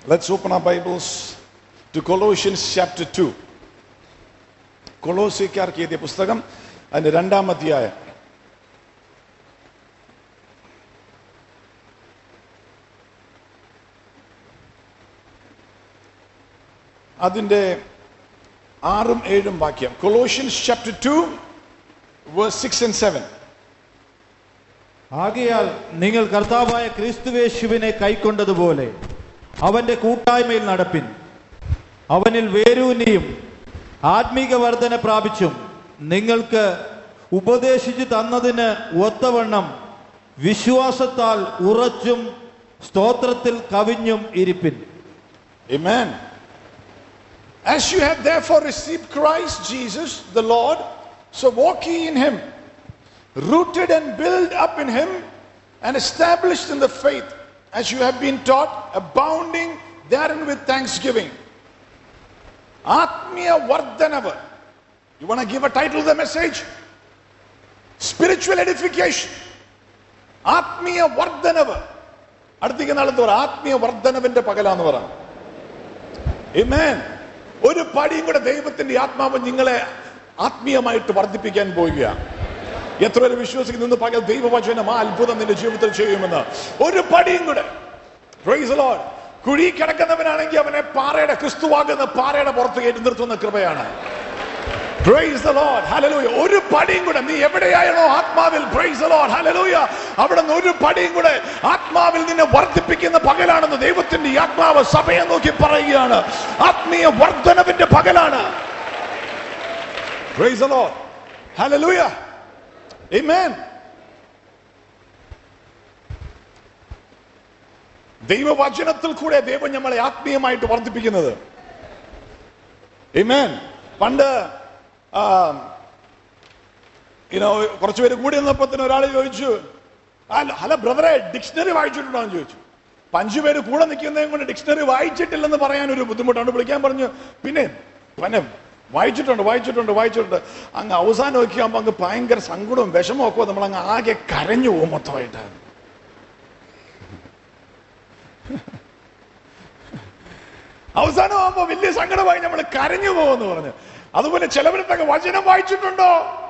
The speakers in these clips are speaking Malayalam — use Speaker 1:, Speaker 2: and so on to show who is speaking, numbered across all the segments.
Speaker 1: Let's open our Bibles to Colossians chapter 2. കൊളോസിക്കാർക്ക് എഴുതിയ പുസ്തകം അതിന്റെ രണ്ടാം അധ്യായം അതിന്റെ ആറും ഏഴും വാക്യം Colossians chapter two verse six and seven
Speaker 2: ആകയാൽ നിങ്ങൾ കർത്താവായ ക്രിസ്തുവേശുവിനെ കൈക്കൊണ്ടതുപോലെ അവന്റെ കൂട്ടായ്മയിൽ നടപ്പിൻ അവനിൽ വേരൂന്നിയും ആത്മീക വർധന പ്രാപിച്ചും നിങ്ങൾക്ക് ഉപദേശിച്ചു തന്നതിന് ഒത്തവണ്ണം വിശ്വാസത്താൽ ഉറച്ചും സ്തോത്രത്തിൽ കവിഞ്ഞും ഇരിപ്പിൻ
Speaker 1: Amen. As you have therefore received Christ Jesus the Lord, so walk ye in him, rooted and built up in him, and established in the faith, as you have been taught, abounding therein with thanksgiving. Atmiya Vardhanava. You want to give a title to the message? Spiritual edification. ആത്മീയ വർധനവ് അടുത്തേക്ക് നാളെന്ത് പറ ആത്മീയ വർധനവിന്റെ പകലാന്ന് പറ Amen. ഒരു പടിയും കൂടെ ദൈവത്തിന്റെ ആത്മാവ് നിങ്ങളെ ആത്മീയമായിട്ട് വർദ്ധിപ്പിക്കാൻ പോവുകയാണ് എത്ര പേര് വിശ്വസിക്കുന്നു ഇന്ന് പകൽ ദൈവവചനം ആ അത്ഭുതം നിന്റെ ജീവിതത്തിൽ ചെയ്യുമെന്ന് ഒരു പടിയും കൂടെ Praise the Lord. കുഴി കിടക്കുന്നവനാണെങ്കിൽ അവനെ പാറയുടെ ക്രിസ്തുവാകുന്ന പാറയുടെ പുറത്ത് കയറ്റി നിർത്തുന്ന കൃപയാണ് Praise the Lord. Hallelujah. ഒരു പടിയും കൂടെ നീ എവിടെയാണോ ആത്മാവിൽ Praise the Lord. Hallelujah. അവിടെ നിന്ന് ഒരു പടിയും കൂടെ ആത്മാവിൽ നിന്നെ വർദ്ധിപ്പിക്കുന്ന പകലാണെന്ന് ദൈവത്തിന്റെ ഈ ആത്മാവ് സഭയെ നോക്കി പറയുകയാണ് ആത്മീയ വർധനവിന്റെ പകലാണ് Praise the Lord. Hallelujah. Amen. ദൈവവചനത്തിൽ കൂടെ ദൈവം നമ്മളെ ആത്മീയമായിട്ട് വർദ്ധിപ്പിക്കുന്നത് Amen. പണ്ട് ആ, you know, കുറച്ച് പേര് കൂടി വന്നപ്പത്തിന് ഒരാൾ ചോദിച്ചു "അല്ല, ഹലോ ബ്രദറെ ഡിക്ഷണറി വായിച്ചിട്ടുണ്ടോ എന്ന് ചോദിച്ചു അപ്പൊ അഞ്ചു പേര് കൂടെ നിൽക്കുന്നതും കൊണ്ട് ഡിക്ഷണറി വായിച്ചിട്ടില്ലെന്ന് പറയാൻ ഒരു ബുദ്ധിമുട്ടാണ് വിളിക്കാൻ പറഞ്ഞു പിന്നെ പിന്നെ വായിച്ചിട്ടുണ്ട് വായിച്ചിട്ടുണ്ട് വായിച്ചിട്ടുണ്ട് അങ്ങ് അവസാനം നോക്കിയാകുമ്പോൾ അങ്ങ് ഭയങ്കര സങ്കടവും വിഷമവും ഒക്കെ നമ്മൾ അങ്ങ് ആകെ കരഞ്ഞു പോകും മൊത്തമായിട്ട് അവസാനമാകുമ്പോ വലിയ സങ്കടമായി നമ്മൾ കരഞ്ഞു പോകുമെന്ന് പറഞ്ഞു അതുപോലെ ചിലവരത്തൊക്കെ വചനം വായിച്ചിട്ടുണ്ടോ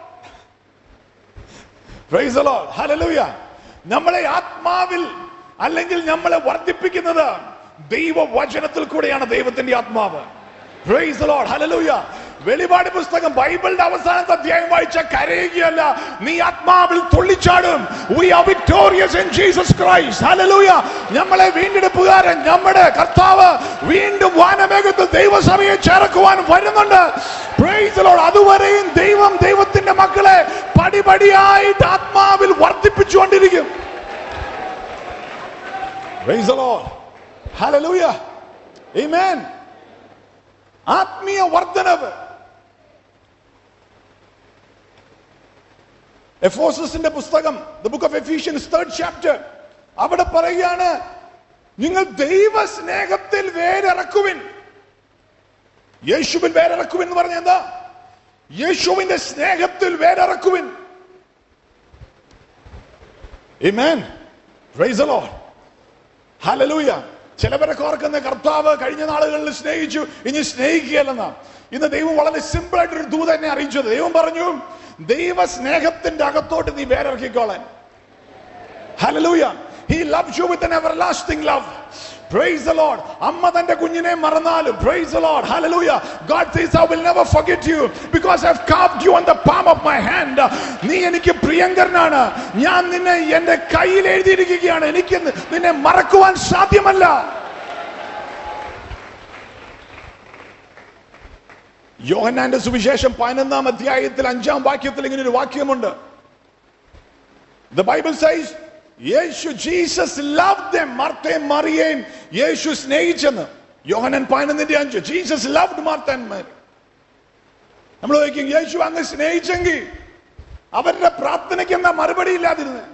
Speaker 1: Praise the Lord. Hallelujah. നമ്മളെ ആത്മാവിൽ അല്ലെങ്കിൽ നമ്മളെ വർദ്ധിപ്പിക്കുന്നത് ദൈവവചനത്തിൽ കൂടെയാണ് ദൈവത്തിന്റെ ആത്മാവ് Praise the Lord. Hallelujah. വെളിപാട് പുസ്തകം ബൈബിളിന്റെ അവസാനത്തെ അധ്യായം വായിച്ച കരയുകയല്ല നീ ആത്മാവിൽ തുള്ളിച്ചാടും we are victorious in Jesus Christ hallelujah നമ്മളെ വീണ്ടെടുപ്പുകാരൻ നമ്മുടെ കർത്താവ് വീണ്ടും വാനമേഘത്തിൽ ദൈവസഭയെ ചേർക്കുവാൻ വരുന്നുണ്ട് Praise the Lord. അതുവരെയും ദൈവം ദൈവത്തിന്റെ മക്കളെ പടിപടിയായിട്ട് ആത്മാവിൽ വർദ്ധിപ്പിച്ചുകൊണ്ടിരിക്കും Praise the Lord. Hallelujah. Amen. ആത്മീയ വർധനവ് എഫോസസിന്റെ പുസ്തകം the book of Ephesians third chapter അവിടെ പറയുകയാണ് നിങ്ങൾ ദൈവ സ്നേഹത്തിൽ വേരിറക്കുവിൻ യേശുവിൽ വേരിറക്കുവിൻ എന്ന് പറഞ്ഞ എന്താ യേശുവിന്റെ സ്നേഹത്തിൽ വേരിറക്കുവിൻ Amen. Praise the Lord. Hallelujah. ചിലവരൊക്കെ ഓർക്കുന്ന കർത്താവ് കഴിഞ്ഞ നാളുകളിൽ സ്നേഹിച്ചു ഇനി സ്നേഹിക്കുകയല്ലെന്ന ഇന്ന് ദൈവം വളരെ സിമ്പിൾ ആയിട്ട് ഒരു ദൂത എന്നെ അറിയിച്ചത് ദൈവം പറഞ്ഞു ദൈവ സ്നേഹത്തിന്റെ അകത്തോട്ട് നീ വേരിറക്കിക്കോളാൻ Hallelujah. He loves you with an everlasting love. Praise the Lord. അമ്മ തന്റെ കുഞ്ഞിനെ മറന്നാലും praise the Lord. Hallelujah. God says I will never forget you because I've carved you on the palm of my hand. നീ എനിക്ക് പ്രിയങ്കരനാണ് ഞാൻ നിന്നെ എന്റെ കയ്യിൽ എഴുതിയിരിക്കുകയാണ് എനിക്ക് നിന്നെ മറക്കുവാൻ സാധ്യമല്ല യോഹന്നാന്റെ സുവിശേഷം പതിനൊന്നാം അധ്യായത്തിൽ അഞ്ചാം വാക്യത്തിൽ ഇങ്ങനെ ഒരു വാക്യമുണ്ട് The Bible says, യേശു ജീസസ് ലവ് them മാർത്തയും മറിയേയും യേശു സ്നേഹിച്ചെന്ന് യോഹനൻ പതിനൊന്നിന്റെ അഞ്ച് ജീസസ് ലവ്ഡ് മാർത്തൻ മാരി നമ്മൾ ചോദിക്കും യേശു അങ്ങ് സ്നേഹിച്ചെങ്കിൽ അവരുടെ പ്രാർത്ഥനയ്ക്ക് എന്താ മറുപടി ഇല്ലാതിരുന്നത്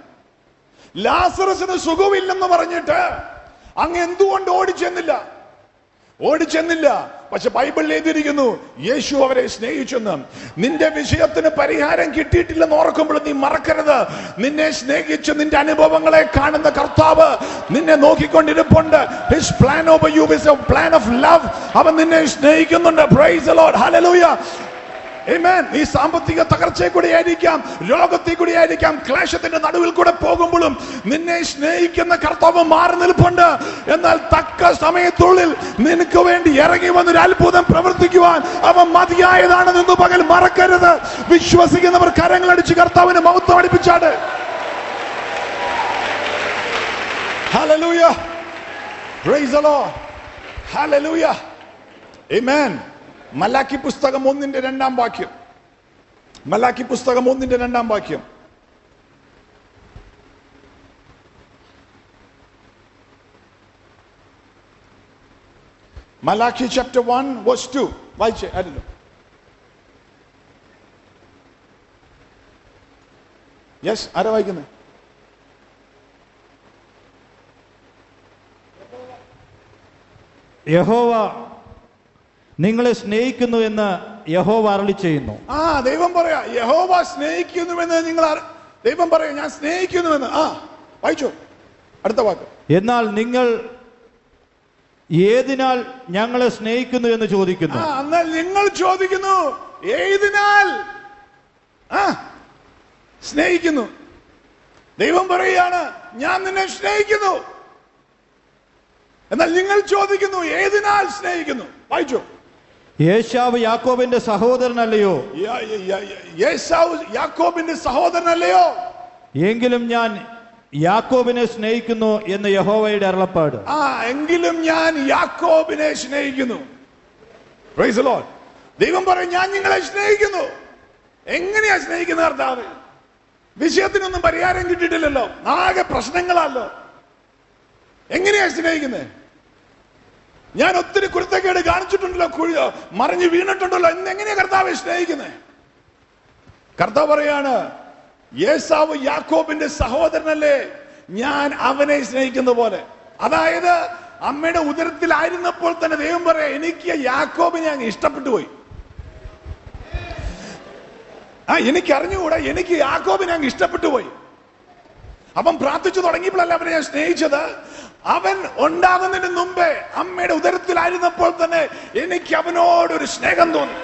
Speaker 1: ലാസറസിന് സുഖമില്ലെന്ന് പറഞ്ഞിട്ട് അങ്ങ് എന്തുകൊണ്ട് ഓടിച്ചെന്നില്ല ഓടിച്ചെന്നില്ല പക്ഷെ ബൈബിളിൽ എഴുതിയിരിക്കുന്നു യേശു അവരെ സ്നേഹിച്ചെന്ന് നിന്റെ വിഷയത്തിന് പരിഹാരം കിട്ടിയിട്ടില്ലെന്ന് ഓർക്കുമ്പോൾ നീ മറക്കരുത് നിന്നെ സ്നേഹിച്ച് നിന്റെ അനുഭവങ്ങളെ കാണുന്ന കർത്താവ് നിന്നെ നോക്കിക്കൊണ്ടിരിപ്പുണ്ട് his plan of you is a plan of love അവൻ നിന്നെ സ്നേഹിക്കുന്നുണ്ട് praise the lord hallelujah Amen. നീ സാമ്പത്തിക തകർച്ചയെ കൂടി ആയിരിക്കാം രോഗത്തിൽ കൂടി ആയിരിക്കാം ക്ലേശത്തിന്റെ നടുവിൽ കൂടെ പോകുമ്പോഴും നിന്നെ സ്നേഹിക്കുന്ന കർത്താവ് മാറി നിൽപ്പുണ്ട് എന്നാൽ തക്ക സമയത്തുള്ളിൽ നിനക്ക് വേണ്ടി ഇറങ്ങി വന്നൊരു അത്ഭുതം പ്രവർത്തിക്കുവാൻ അവൻ മതിയായതാണെന്ന് ഇന്ന് പകൽ മറക്കരുത് വിശ്വസിക്കുന്നവർ കരങ്ങളടിച്ച് കർത്താവിന് മഹത്വം അടിപ്പിച്ചാട് Hallelujah. Praise the Lord. Hallelujah. Amen. Malachi പുസ്തകം ഒന്നിന്റെ രണ്ടാം വാക്യം മലാക്കി പുസ്തകം ഒന്നിന്റെ രണ്ടാം വാക്യം Malachi chapter one verse two വായിച്ചേ ആരല്ലോ യെസ് ആരാ വായിക്കുന്നത്
Speaker 2: യഹോവ നിങ്ങളെ സ്നേഹിക്കുന്നു എന്ന് യഹോവ അരളി ചെയ്യുന്നു
Speaker 1: ആ ദൈവം പറയാ യഹോവ സ്നേഹിക്കുന്നുവെന്ന് നിങ്ങൾ അറി- ദൈവം പറയാ ഞാൻ സ്നേഹിക്കുന്നുവെന്ന് ആ വായിച്ചോ അടുത്ത വാക്ക്
Speaker 2: എന്നാൽ നിങ്ങൾ ഏതിനാൽ ഞങ്ങളെ സ്നേഹിക്കുന്നു എന്ന്
Speaker 1: ആ
Speaker 2: ചോദിക്കുന്നു
Speaker 1: എന്നാൽ നിങ്ങൾ ചോദിക്കുന്നു ഏതിനാൽ ആ സ്നേഹിക്കുന്നു ദൈവം പറയുകയാണ് ഞാൻ നിന്നെ സ്നേഹിക്കുന്നു എന്നാൽ നിങ്ങൾ ചോദിക്കുന്നു ഏതിനാൽ സ്നേഹിക്കുന്നു വായിച്ചോ
Speaker 2: യേശാവ് യാക്കോബിന്റെ സഹോദരനല്ലയോ
Speaker 1: യ- യ- യ- യ- യേശാവ് യാക്കോബിന്റെ സഹോദരനല്ലയോ
Speaker 2: എങ്കിലും ഞാൻ യാക്കോബിനെ സ്നേഹിക്കുന്നു എന്ന് യഹോവയുടെ അരുളപ്പാട്
Speaker 1: ആ എങ്കിലും ഞാൻ യാക്കോബിനെ സ്നേഹിക്കുന്നു Praise the Lord. ദൈവം പറയും ഞാൻ നിങ്ങളെ സ്നേഹിക്കുന്നു എങ്ങനെയാ സ്നേഹിക്കുന്ന കർത്താവ് വിഷയത്തിനൊന്നും പരിഹാരം കിട്ടിയിട്ടില്ലല്ലോ ആകെ പ്രശ്നങ്ങളല്ലോ എങ്ങനെയാ സ്നേഹിക്കുന്നത് ഞാൻ ഒത്തിരി കുരുത്തക്കേട് കാണിച്ചിട്ടുണ്ടല്ലോ കുഴി മറിഞ്ഞു വീണിട്ടുണ്ടല്ലോ ഇന്ന് എങ്ങനെയാ കർത്താവെ സ്നേഹിക്കുന്നത് കർത്താവ് പറയാണ് യേസാവ് യാക്കോബിന്റെ സഹോദരനല്ലേ ഞാൻ അവനെ സ്നേഹിക്കുന്ന പോലെ അതായത് അമ്മയുടെ ഉദരത്തിലായിരുന്നപ്പോൾ തന്നെ ദൈവം പറയാ എനിക്ക് യാക്കോബിനെ അങ്ങ് ഇഷ്ടപ്പെട്ടു പോയി ആ എനിക്ക് അറിഞ്ഞുകൂടാ എനിക്ക് യാക്കോബിനെ അങ്ങ് ഇഷ്ടപ്പെട്ടു പോയി അവൻ പ്രാർത്ഥിച്ചു തുടങ്ങിയപ്പോഴല്ല അവനെ ഞാൻ സ്നേഹിച്ചത് അവൻ ഉണ്ടാകുന്നതിന് മുമ്പേ അമ്മയുടെ ഉദരത്തിലായിരുന്നപ്പോൾ തന്നെ എനിക്ക് അവനോട് ഒരു സ്നേഹം തോന്നി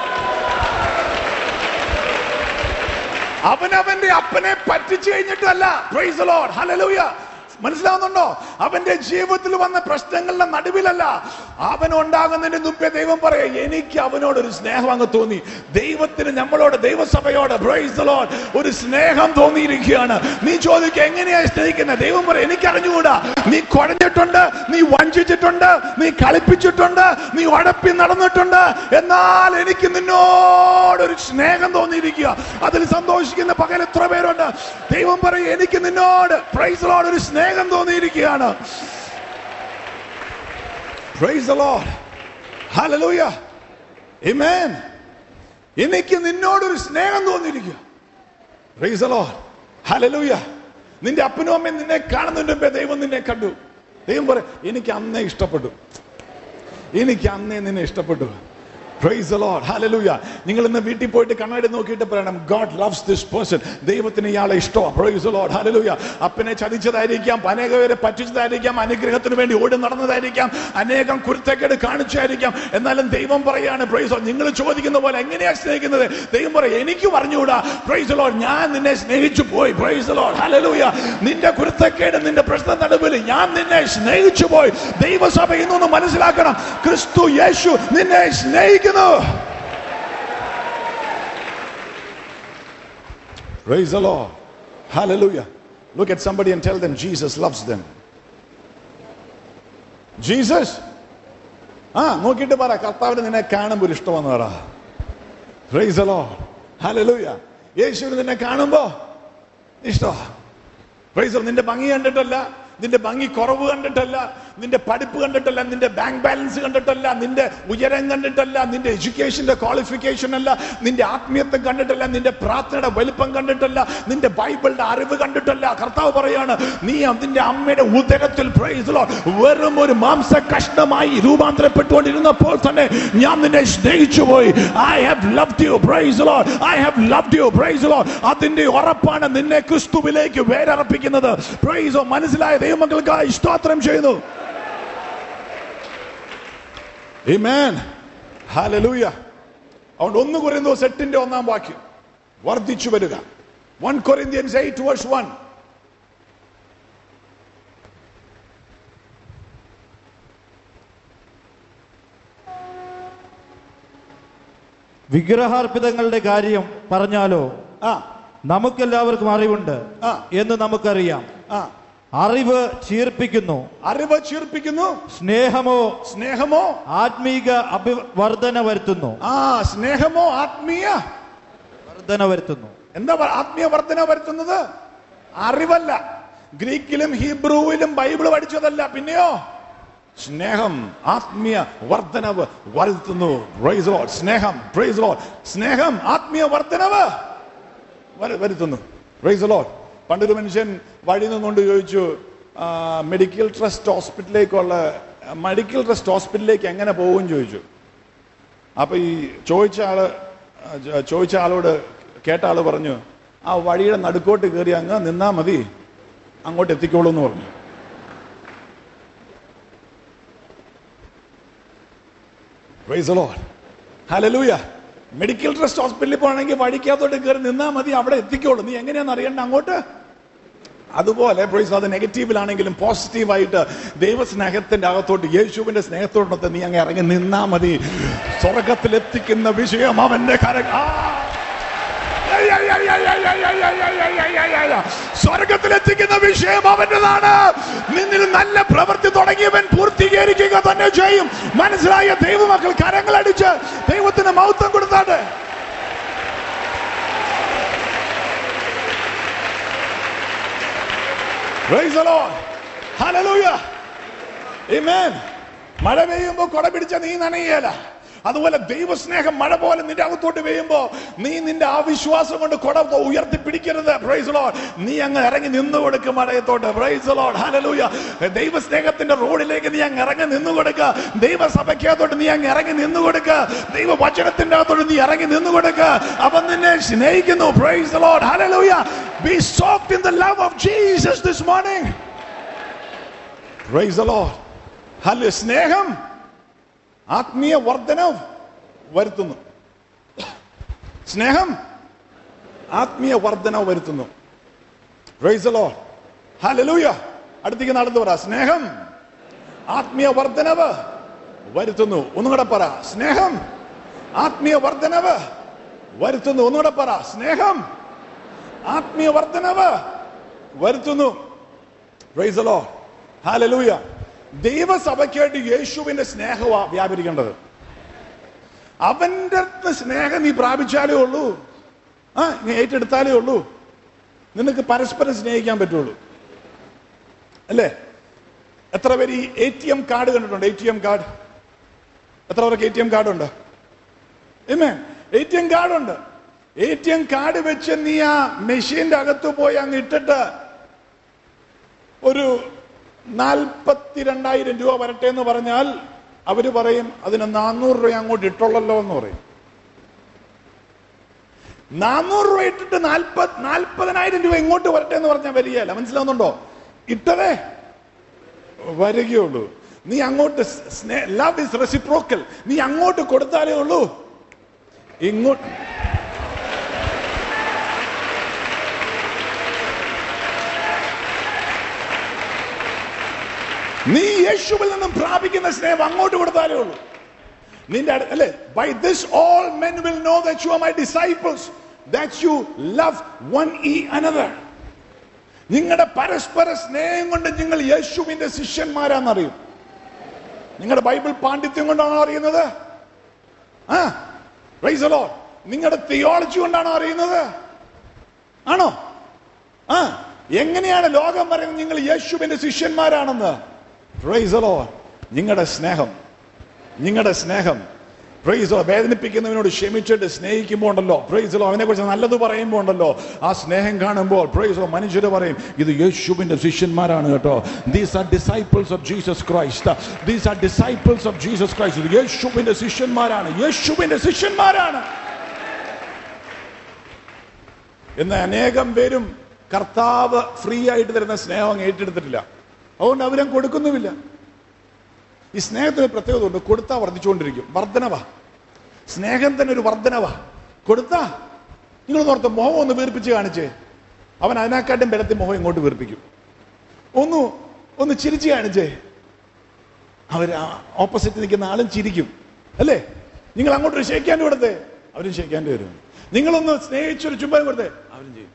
Speaker 1: അവൻ അവന്റെ അപ്പനെ പറ്റിച്ചു കഴിഞ്ഞിട്ടല്ല പ്രൈസ് ലോഡ് ഹല്ലേലൂയ മനസ്സിലാവുന്നുണ്ടോ അവന്റെ ജീവിതത്തിൽ വന്ന പ്രശ്നങ്ങളുടെ നടുവിലല്ല അവൻ ഉണ്ടാകുന്നതിന് മുമ്പേ ദൈവം പറയാം എനിക്ക് അവനോട് ഒരു സ്നേഹം അങ്ങ് തോന്നി ദൈവത്തിന് നമ്മളോട് ദൈവസഭയോട് പ്രൈസ് ലോഡ് ഒരു സ്നേഹം തോന്നിയിരിക്കുകയാണ് നീ ചോദിക്കുക എങ്ങനെയാ സ്നേഹിക്കുന്നത് ദൈവം പറയാം എനിക്ക് അറിഞ്ഞുകൂടാ നീ കുഴഞ്ഞിട്ടുണ്ട് നീ വഞ്ചിച്ചിട്ടുണ്ട് നീ കളിപ്പിച്ചിട്ടുണ്ട് നീ ഉഴപ്പി നടന്നിട്ടുണ്ട് എന്നാൽ എനിക്ക് നിന്നോട് ഒരു സ്നേഹം തോന്നിയിരിക്കുക അതിൽ സന്തോഷിക്കുന്ന പകൽ എത്ര പേരുണ്ട് ദൈവം പറയും എനിക്ക് നിന്നോട് പ്രൈസിലോട് ഒരു സ്നേഹം തോന്നിയിരിക്കുകയാണ് പ്രൈസ് ലോഡ് ഹല്ലേലൂയ ആമേൻ എനിക്ക് നിന്നോടൊരു സ്നേഹം തോന്നിയിരിക്കുക പ്രൈസ് ലോഡ് ഹല്ലേലൂയ നിന്റെ അപ്പനും അമ്മയും നിന്നെ കാണുന്നതിന് മുമ്പേ ദൈവം നിന്നെ കണ്ടു ദൈവം പറ എനിക്ക് അന്നേ ഇഷ്ടപ്പെട്ടു എനിക്ക് അന്നേ നിന്നെ ഇഷ്ടപ്പെട്ടു പ്രൈസ് the Lord hallelujah നിങ്ങൾ ഇന്ന് വീട്ടിൽ പോയിട്ട് കണ്ണാടി നോക്കിയിട്ട് പറയണം ഗോഡ് ലവ്സ് ദിസ് പേഴ്സൺ ദൈവത്തിന് ഇയാളെ ഇഷ്ടമാണ് പ്രൈസ് the Lord hallelujah അപ്പനെ ചതിച്ചതായിരിക്കാം അനേക പേരെ പറ്റിച്ചതായിരിക്കാം അനുഗ്രഹത്തിന് വേണ്ടി ഓടി നടന്നതായിരിക്കാം അനേകം കുരുത്തക്കേട് കാണിച്ചായിരിക്കാം എന്നാലും ദൈവം പറയാണ് പ്രൈസ് നിങ്ങൾ ചോദിക്കുന്ന പോലെ എങ്ങനെയാ സ്നേഹിക്കുന്നത് ദൈവം പറയും എനിക്ക് പറഞ്ഞുകൂടാ പ്രൈസ് ലോഡ് ഞാൻ നിന്നെ സ്നേഹിച്ചു പോയി പ്രൈസ് ലോഡ് hallelujah നിന്റെ കുരുത്തക്കേട് നിന്റെ പ്രശ്ന നടുവിൽ ഞാൻ നിന്നെ സ്നേഹിച്ചു പോയി ദൈവസഭ ഇന്നൊന്ന് മനസ്സിലാക്കണം ക്രിസ്തു യേശു നിന്നെ സ്നേഹിക്കുന്നു Praise the Lord. Hallelujah. Look at somebody and tell them Jesus loves them. Jesus. ആ നോക്കിയിട്ട് പറ കർത്താവിന് നിന്നെ കാണുമ്പോൾ ഒരു ഇഷ്ടമെന്ന് പറ പ്രൈസ് അലോ ഹല്ലേലൂയ യേശുവിന് നിന്നെ കാണുമ്പോ ഇഷ്ടമാ പ്രൈസ് നിന്റെ ഭംഗി കണ്ടിട്ടല്ല നിന്റെ ഭംഗി കുറവ് കണ്ടിട്ടല്ല നിന്റെ പഠിപ്പ് കണ്ടിട്ടല്ല നിന്റെ ബാങ്ക് ബാലൻസ് കണ്ടിട്ടല്ല നിന്റെ ഉയരം കണ്ടിട്ടല്ല നിന്റെ എഡ്യൂക്കേഷന്റെ ക്വാളിഫിക്കേഷൻ അല്ല നിന്റെ ആത്മീയത്വം കണ്ടിട്ടല്ല നിന്റെ പ്രാർത്ഥനയുടെ വലിപ്പം കണ്ടിട്ടല്ല നിന്റെ ബൈബിളിന്റെ അറിവ് കണ്ടിട്ടല്ല കർത്താവ് പറയാണ് നീ നിന്റെ അമ്മയുടെ ഉദരത്തിൽ praise the Lord, വെറും ഒരു മാംസ കഷ്ണമായി രൂപാന്തരപ്പെട്ടുകൊണ്ടിരുന്നപ്പോൾ തന്നെ ഞാൻ നിന്നെ സ്നേഹിച്ചു പോയി I have loved you praise lord I have loved you praise lord അതിന്റെ ഉറപ്പാണ് നിന്നെ ക്രിസ്തുവിലേക്ക് വേരർപ്പിക്കുന്നത് പ്രൈസോ മനസ്സിലായ ദൈവമക്കൾക്കായി സ്തോത്രം ചെയ്യുന്നു Amen. Hallelujah. അതുകൊണ്ട് ഒന്ന് കൊറിന്തോസ് എട്ടിന്റെ ഒന്നാം വാക്യം വർദ്ധിച്ചു വരിക one Corinthians eight verse one
Speaker 2: വിഗ്രഹാർപ്പിതങ്ങളുടെ കാര്യം പറഞ്ഞാലോ
Speaker 1: ആ
Speaker 2: നമുക്കെല്ലാവർക്കും അറിവുണ്ട്
Speaker 1: ആ.
Speaker 2: എന്ന് നമുക്കറിയാം
Speaker 1: ആ
Speaker 2: അറിവ് ചീർപ്പിക്കുന്നു
Speaker 1: അറിവ് ചീർപ്പിക്കുന്നു
Speaker 2: സ്നേഹമോ
Speaker 1: സ്നേഹമോ
Speaker 2: ആത്മീക അഭിവർധന വരുത്തുന്നു
Speaker 1: ആ സ്നേഹമോ ആത്മീയ
Speaker 2: വർധന വരുത്തുന്നു
Speaker 1: എന്താ പ- ആത്മീയ വർധന വരുത്തുന്നത് അറിവല്ല ഗ്രീക്കിലും ഹീബ്രുവിലും ബൈബിൾ പഠിച്ചതല്ല പിന്നെയോ സ്നേഹം ആത്മീയ വർധനവ് വരുത്തുന്നു Praise the Lord. സ്നേഹം Praise the Lord. സ്നേഹം ആത്മീയ വർധനവ് വരു- വരുത്തുന്നു Praise the Lord. പണ്ടൊരു മനുഷ്യൻ വഴി നിന്നുകൊണ്ട് ചോദിച്ചു ആ, മെഡിക്കൽ ട്രസ്റ്റ് ഹോസ്പിറ്റലിലേക്കുള്ള മെഡിക്കൽ ട്രസ്റ്റ് ഹോസ്പിറ്റലിലേക്ക് എങ്ങനെ പോകും ചോദിച്ചു അപ്പൊ ഈ ചോദിച്ച ആള് ആ, ചോ- ചോദിച്ച ആളോട് കേട്ട ആള് പറഞ്ഞു ആ വഴിയുടെ നടുക്കോട്ട് കയറി അങ്ങ് നിന്നാ മതി അങ്ങോട്ട് എത്തിക്കോളൂ എന്ന് പറഞ്ഞു Praise the Lord. Hallelujah. Medical trust ഹോസ്പിറ്റലിൽ പോകണമെങ്കിൽ വഴിക്കകത്തോട്ട് കയറി നിന്നാ മതി അവിടെ എത്തിക്കോളൂ നീ എങ്ങനെയാന്ന് അറിയണ്ട അങ്ങോട്ട് അതുപോലെ പ്രൈസ് അത് നെഗറ്റീവിലാണെങ്കിലും പോസിറ്റീവായിട്ട് ദൈവസ്നേഹത്തിന്റെ അകത്തോട്ട് യേശുവിന്റെ സ്നേഹത്തോടൊത്ത് നീ അങ്ങ് ഇറങ്ങി നിന്നാ മതി സ്വർഗത്തിൽ എത്തിക്കുന്ന വിഷയം അവന്റെ കര ആ! ഐ, ഐ, ഐ, ഐ, ഐ, ഐ, ഐ, ഐ, ഐ, ഐ, ഐ, ഐ, ഐ, ഐ. സ്വർഗത്തിൽ എത്തിക്കുന്ന വിഷയം അവന്റേതാണ് നിന്നിൽ നല്ല പ്രവൃത്തി തുടങ്ങിയവൻ പൂർത്തീകരിക്കുക തന്നെ ചെയ്യും മനസ്സിലായ ദൈവമക്കൾ കരങ്ങളടിച്ച് ദൈവത്തിന് മൗത്വം കൊടുത്താട്ടെ Praise the Lord. Hallelujah. Amen. മഴ പെയ്യുമ്പോ കുട പിടിച്ച നീ നനയല അതുപോലെ ദൈവസ്നേഹം മഴ പോലെ നിന്റെ അകത്തോട്ട് പെയ്യുമ്പോ നീ നിന്റെ ആ വിശ്വാസം കൊണ്ട് കുട ഉയർത്തി പിടിക്കരുത് പ്രൈസ് ലോഡ് നീ അങ്ങ് ഇറങ്ങി നിന്നു കൊടുക്കും മഴയത്തോട്ട് പ്രൈസ് ലോഡ് ഹലലൂയ ദൈവസ്നേഹത്തിന്റെ റോഡിലേക്ക് നീ അങ്ങ് ഇറങ്ങി നിന്നു കൊടുക്കുക ദൈവസഭയ്ക്കകത്തോട്ട് നീ അങ്ങ് ഇറങ്ങി നിന്നു കൊടുക്കുക ദൈവ വചനത്തിന്റെ അകത്തോട്ട് നീ ഇറങ്ങി നിന്നു കൊടുക്കുക അവൻ നിന്നെ സ്നേഹിക്കുന്നു praise lord hallelujah be soaked in the love of Jesus this morning praise lord hello സ്നേഹം ആത്മീയ വർധന വരുത്തുന്നു സ്നേഹം ആത്മീയ വർധന വരുത്തുന്നു പ്രൈസ് ലോഡ് ഹല്ലേലൂയ അടുത്തേക്ക് നടന്നു പറ സ്നേഹം ആത്മീയ വർധനവ് വരുത്തുന്നു ഒന്നുകൂടെ പറ സ്നേഹം ആത്മീയ വർധനവ് വരുത്തുന്നു ഒന്നുകൂടെ പറ സ്നേഹം ആത്മീയ വർധനവ് വരുത്തുന്നു പ്രൈസ് ലോഡ് ഹല്ലേലൂയ ദൈവസഭയ്ക്കായിട്ട് യേശുവിന്റെ സ്നേഹമാ വ്യാപരിക്കേണ്ടത് അവന്റെ അടുത്ത് സ്നേഹം നീ പ്രാപിച്ചാലേ ഉള്ളൂ ആ നീ ഏറ്റെടുത്താലേ ഉള്ളൂ നിനക്ക് പരസ്പരം സ്നേഹിക്കാൻ പറ്റുള്ളൂ അല്ലേ എത്ര പേര് ഈ എ ടി എം കാർഡ് കണ്ടിട്ടുണ്ട് എ ടി എം കാർഡ് എത്ര പേർക്ക് എ ടി എം കാർഡ് ഉണ്ട് എ ടി എം കാർഡ് ഉണ്ട് എ ടി എം കാർഡ് വെച്ച് നീ ആ മെഷീന്റെ അകത്ത് പോയി അങ്ങ് ഇട്ടിട്ട് ഒരു നാൽപ്പത്തി രണ്ടായിരം രൂപ വരട്ടെ എന്ന് പറഞ്ഞാൽ അവര് പറയും അതിന് നാനൂറ് രൂപ അങ്ങോട്ട് ഇട്ടുള്ളല്ലോ എന്ന് പറയും നാനൂറ് രൂപ ഇട്ടിട്ട് നാൽപ്പത് നാൽപ്പതിനായിരം രൂപ ഇങ്ങോട്ട് വരട്ടെ എന്ന് പറഞ്ഞാൽ വരികയല്ല മനസ്സിലാവുന്നുണ്ടോ ഇട്ടതേ വരികയുള്ളൂ നീ അങ്ങോട്ട് ലവ് ഇസ് റെസിപ്രോക്കൽ നീ അങ്ങോട്ട് കൊടുത്താലേ ഉള്ളൂ ഇങ്ങോട്ട് നീ യേശുവിൽ നിന്നും പ്രാപിക്കുന്ന സ്നേഹം അങ്ങോട്ട് കൊടുത്താലേ ഉള്ളൂ നിന്റെ അടു- അല്ലേ by this all men will know that you are my disciples that you love one ഈ അനദർ നിങ്ങളുടെ പരസ്പര സ്നേഹം കൊണ്ട് നിങ്ങൾ യേശുവിന്റെ ശിഷ്യന്മാരാണെന്നറിയും നിങ്ങളുടെ ബൈബിൾ പാണ്ഡിത്യം കൊണ്ടാണോ അറിയുന്നത് ആ പ്രൈസ് നിങ്ങളുടെ തിയോളജി കൊണ്ടാണോ അറിയുന്നത് ആണോ ആ എങ്ങനെയാണ് ലോകം പറയുന്നത് നിങ്ങൾ യേശുവിന്റെ ശിഷ്യന്മാരാണെന്ന് Praise the Lord. നിങ്ങളുടെ സ്നേഹം നിങ്ങളുടെ സ്നേഹം പ്രൈസോ വേദനിപ്പിക്കുന്നവനോട് ക്ഷമിച്ചിട്ട് സ്നേഹിക്കുമ്പോൾ ഉണ്ടല്ലോ പ്രൈസോ അവനെ കുറിച്ച് നല്ലത് പറയുമ്പോൾ ഉണ്ടല്ലോ ആ സ്നേഹം കാണുമ്പോൾ പ്രൈസോ മനുഷ്യർ പറയും ഇത് യേശുവിന്റെ ശിഷ്യന്മാരാണ് കേട്ടോ these are disciples of Jesus Christ these are disciples of Jesus Christ ഇത് യേശുവിന്റെ ശിഷ്യന്മാരാണ് യേശുവിന്റെ ശിഷ്യന്മാരാണ് എന്ന് അനേകം പേരും കർത്താവ് ഫ്രീ ആയിട്ട് തരുന്ന സ്നേഹം അങ്ങ് ഏറ്റെടുത്തിട്ടില്ല അതുകൊണ്ട് അവരും കൊടുക്കുന്നുമില്ല ഈ സ്നേഹത്തിന് ഒരു പ്രത്യേകത ഉണ്ട് കൊടുത്താ വർദ്ധിച്ചുകൊണ്ടിരിക്കും വർധനവാ സ്നേഹം തന്നെ ഒരു വർധനവാ കൊടുത്താ നിങ്ങൾ ഓർത്ത് മുഖം ഒന്ന് വീർപ്പിച്ച് കാണിച്ചേ അവൻ അതിനെക്കാട്ടും ബലത്തിൽ മുഖം ഇങ്ങോട്ട് വീർപ്പിക്കും ഒന്ന് ഒന്ന് ചിരിച്ച് കാണിച്ചേ അവർ ഓപ്പോസിറ്റ് നിൽക്കുന്ന ആളും ചിരിക്കും അല്ലേ നിങ്ങൾ അങ്ങോട്ടൊരു ഷേക്കാൻ്റെ കൊടുത്തേ അവരും ഷേക്കാൻ്റെ വരും നിങ്ങളൊന്ന് സ്നേഹിച്ചൊരു ചുംബനം കൊടുത്തേ അവരും ചെയ്യും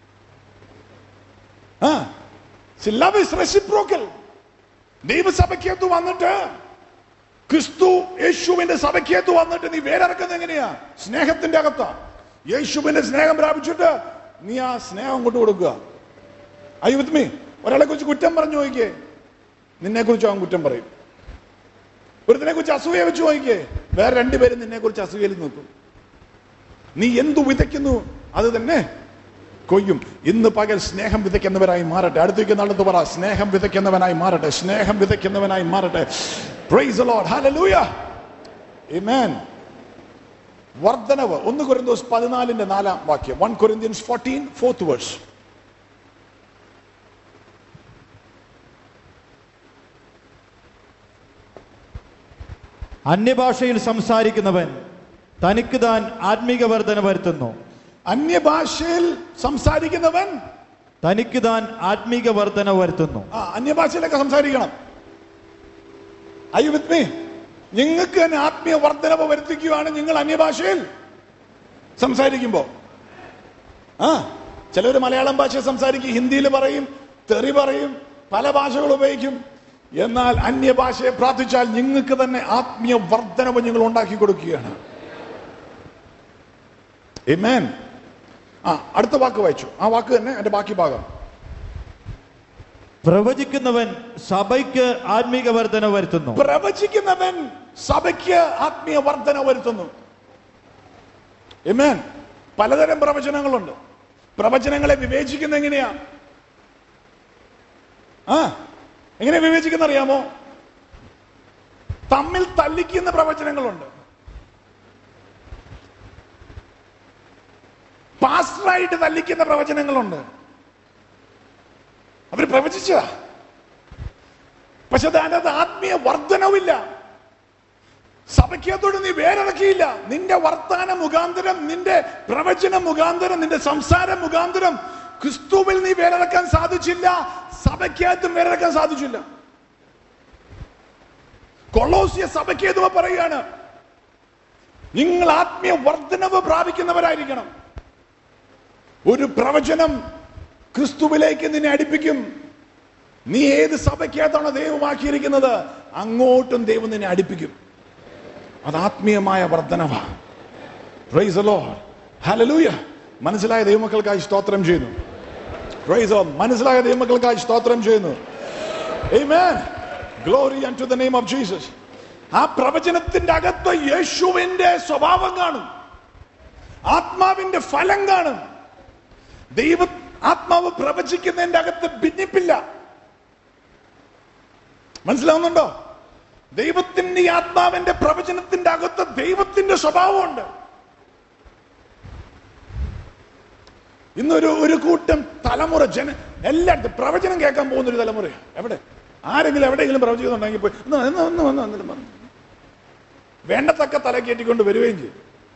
Speaker 1: ആ ലവ് ഇസ് റെസിപ്രോക്കൽ ദൈവസഭയ്ക്കകത്ത് വന്നിട്ട് ക്രിസ്തു യേശുവിന്റെ സഭയ്ക്കകത്ത് വന്നിട്ട് നീ വേരിറക്കുന്നത് എങ്ങനെയാ സ്നേഹത്തിന്റെ അകത്താ യേശുവിന്റെ സ്നേഹം പ്രാപിച്ചിട്ട് നീ ആ സ്നേഹം കൊണ്ട് കൊടുക്കുക ഐ വിത്ത് മീ ഒരാളെ കുറിച്ച് കുറ്റം പറഞ്ഞു നോക്കിയേ നിന്നെ കുറിച്ച് അവൻ കുറ്റം പറയും ഒരുത്തിനെ കുറിച്ച് അസൂയ വെച്ച് നോക്കിയേ വേറെ രണ്ടുപേരും നിന്നെ കുറിച്ച് അസൂയയിൽ നോക്കും നീ എന്തു വിതയ്ക്കുന്നു അത് തന്നെ കൊയ്യും ഇന്ന് പകൽ സ്നേഹം വിതയ്ക്കുന്നവരായി മാറട്ടെ അടുത്തേക്ക് നടന്നു പറ സ്നേഹം വിതയ്ക്കുന്നവനായി മാറട്ടെ സ്നേഹം വിതയ്ക്കുന്നവനായി മാറട്ടെ പ്രൈസ് ലോഡ് ഹല്ലേലൂയ ആമേൻ വർദ്ധനവ് ഒന്ന് കൊരിന്തോസ് പതിനാലിന്റെ നാലാം വാക്യം one Corinthians fourteen fourth verse
Speaker 2: അന്യഭാഷയിൽ സംസാരിക്കുന്നവൻ തനിക്ക് താൻ ആത്മീക വർധന വരുത്തുന്നു
Speaker 1: അന്യഭാഷയിൽ സംസാരിക്കുന്നവൻ
Speaker 2: തനിക്ക് താൻ ആത്മീക വർധന വരുത്തുന്നു
Speaker 1: ആ അന്യഭാഷയിലൊക്കെ സംസാരിക്കണം ഐ വിത്ത് മീ നിങ്ങൾക്ക് തന്നെ ആത്മീയ വർധനവ് വരുത്തിക്കുകയാണ് നിങ്ങൾ അന്യഭാഷയിൽ സംസാരിക്കുമ്പോ ആ ചിലർ മലയാളം ഭാഷ സംസാരിക്കും ഹിന്ദിയിൽ പറയും തെറി പറയും പല ഭാഷകൾ ഉപയോഗിക്കും എന്നാൽ അന്യഭാഷയെ പ്രാർത്ഥിച്ചാൽ നിങ്ങൾക്ക് തന്നെ ആത്മീയ വർധനവ് നിങ്ങൾ ഉണ്ടാക്കി കൊടുക്കുകയാണ് Amen. ആ അടുത്ത വാക്ക് വായിച്ചു ആ വാക്ക് തന്നെ എന്റെ ബാക്കി ഭാഗം
Speaker 2: പ്രവചിക്കുന്നവൻ സഭയ്ക്ക് ആത്മീക വർധന വരുത്തുന്നു
Speaker 1: പ്രവചിക്കുന്നവൻ സഭയ്ക്ക് ആത്മീയ വർധന വരുത്തുന്നു Amen. പലതരം പ്രവചനങ്ങളുണ്ട് പ്രവചനങ്ങളെ വിവേചിക്കുന്ന എങ്ങനെയാ ആ എങ്ങനെ വിവേചിക്കുന്ന അറിയാമോ തമ്മിൽ തല്ലിക്കുന്ന പ്രവചനങ്ങളുണ്ട് പാസ്റ്ററായിട്ട് തല്ലിക്കുന്ന പ്രവചനങ്ങളുണ്ട് അവർ പ്രവചിച്ചതാ പക്ഷെ അതിനകത്ത് ആത്മീയ വർധനവില്ല സഭയ്ക്കകത്തോട് നീ വേറിറക്കിയില്ല നിന്റെ വർത്താന മുഖാന്തരം നിന്റെ പ്രവചന മുഖാന്തരം നിന്റെ സംസാര മുഖാന്തരം ക്രിസ്തുവിൽ നീ വേറിറക്കാൻ സാധിച്ചില്ല സഭയ്ക്കകത്തും വേറിറക്കാൻ സാധിച്ചില്ല കൊളോസിയ സഭയ്ക്കകത്തും പറയുകയാണ് നിങ്ങൾ ആത്മീയ വർധനവ് പ്രാപിക്കുന്നവരായിരിക്കണം ഒരു പ്രവചനം ക്രിസ്തുവിലേക്ക് നിന്നെ അടുപ്പിക്കും നീ ഏത് സഭയ്ക്കകത്താണോ ദൈവമാക്കിയിരിക്കുന്നത് അങ്ങോട്ടും ദൈവം നിന്നെ അടുപ്പിക്കും അത് ആത്മീയമായ വർധനവാ പ്രൈസ് ഹലലൂയ മനസ്സിലായ ദൈവമക്കൾക്കായി സ്തോത്രം ചെയ്യുന്നു പ്രൈസ് മനസ്സിലായ ദൈവമക്കൾക്കായി സ്തോത്രം ചെയ്യുന്നു Amen. Glory unto the name of Jesus. ആ പ്രവചനത്തിന്റെ അകത്ത് യേശുവിന്റെ സ്വഭാവം കാണും ആത്മാവിന്റെ ഫലം കാണും ദൈവ ആത്മാവ് പ്രവചിക്കുന്നതിന്റെ അകത്ത് ഭിന്നിപ്പില്ല മനസ്സിലാവുന്നുണ്ടോ ദൈവത്തിന്റെ ഈ ആത്മാവിന്റെ പ്രവചനത്തിന്റെ അകത്ത് ദൈവത്തിന്റെ സ്വഭാവമുണ്ട് ഇന്നൊരു ഒരു കൂട്ടം തലമുറ ജന എല്ലായിടത്തും പ്രവചനം കേൾക്കാൻ പോകുന്ന ഒരു തലമുറ എവിടെ ആരെങ്കിലും എവിടെയെങ്കിലും പ്രവചിക്കുന്നുണ്ടെങ്കിൽ പോയി ഒന്ന് ഒന്ന് ഒന്ന് വന്ന് വന്നിട്ട് വന്ന്. വേണ്ടത്തക്ക തല കയറ്റിക്കൊണ്ട് വരികയും ചെയ്യും